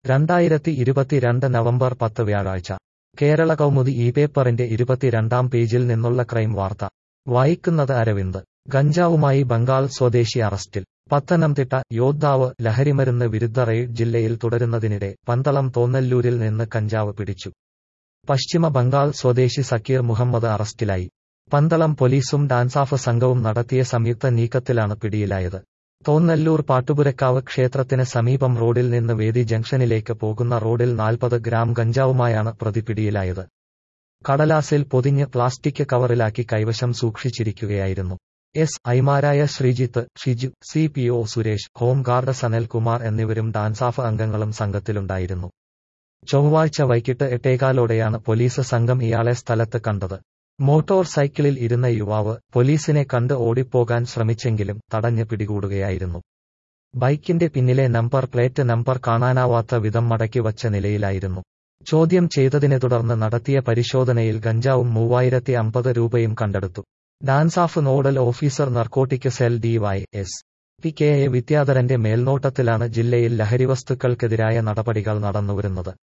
രണ്ടായിരത്തി ഇരുപത്തിരണ്ട് നവംബർ പത്ത് വ്യാഴാഴ്ച കേരള കൗമുദി ഈ പേപ്പറിന്റെ ഇരുപത്തിരണ്ടാം പേജിൽ നിന്നുള്ള ക്രൈം വാർത്ത വായിക്കുന്നത് അരവിന്ദ് ഗഞ്ചാവുമായി ബംഗാൾ സ്വദേശി അറസ്റ്റിൽ പത്തനംതിട്ട യോദ്ധാവ് ലഹരിമരുന്ന് വിരുദ്ധ റെയ്ഡ് ജില്ലയിൽ തുടരുന്നതിനിടെ പന്തളം തോന്നല്ലൂരിൽ നിന്ന് കഞ്ചാവ് പിടിച്ചു പശ്ചിമ ബംഗാൾ സ്വദേശി സക്കീർ മുഹമ്മദ് അറസ്റ്റിലായി പന്തളം പോലീസും ഡാൻസാഫ് സംഘവും നടത്തിയ സംയുക്ത നീക്കത്തിലാണ് പിടിയിലായത് തോന്നല്ലൂർ പാട്ടുപുരക്കാവ് ക്ഷേത്രത്തിന് സമീപം റോഡിൽ നിന്ന് വേദി ജംഗ്ഷനിലേക്ക് പോകുന്ന റോഡിൽ നാൽപ്പത് ഗ്രാം ഗഞ്ചാവുമായാണ് പ്രതി പിടിയിലായത് കടലാസിൽ പൊതിഞ്ഞ് പ്ലാസ്റ്റിക് കവറിലാക്കി കൈവശം സൂക്ഷിച്ചിരിക്കുകയായിരുന്നു എസ് ഐമാരായ Sreejith Shiju C P O Suresh home guard Sanalkumar എന്നിവരും ഡാൻസാഫ് അംഗങ്ങളും സംഘത്തിലുണ്ടായിരുന്നു ചൊവ്വാഴ്ച വൈകിട്ട് എട്ടേകാലോടെയാണ് പോലീസ് സംഘം ഇയാളെ സ്ഥലത്ത് കണ്ടത് മോട്ടോർ സൈക്കിളിൽ ഇരുന്ന യുവാവ് പോലീസിനെ കണ്ട് ഓടിപ്പോകാൻ ശ്രമിച്ചെങ്കിലും തടഞ്ഞ് പിടികൂടുകയായിരുന്നു ബൈക്കിന്റെ പിന്നിലെ നമ്പർ പ്ലേറ്റ് നമ്പർ കാണാനാവാത്ത വിധം മടക്കി വച്ച നിലയിലായിരുന്നു ചോദ്യം ചെയ്തതിനെ തുടർന്ന് നടത്തിയ പരിശോധനയിൽ ഗഞ്ചാവും മൂവായിരത്തി അമ്പത് രൂപയും കണ്ടെടുത്തു DANSAF nodal officer narcotic cell Dy S P K A വിദ്യാധരന്റെ മേൽനോട്ടത്തിലാണ് ജില്ലയിൽ ലഹരിവസ്തുക്കൾക്കെതിരായ നടപടികൾ നടന്നുവരുന്നത്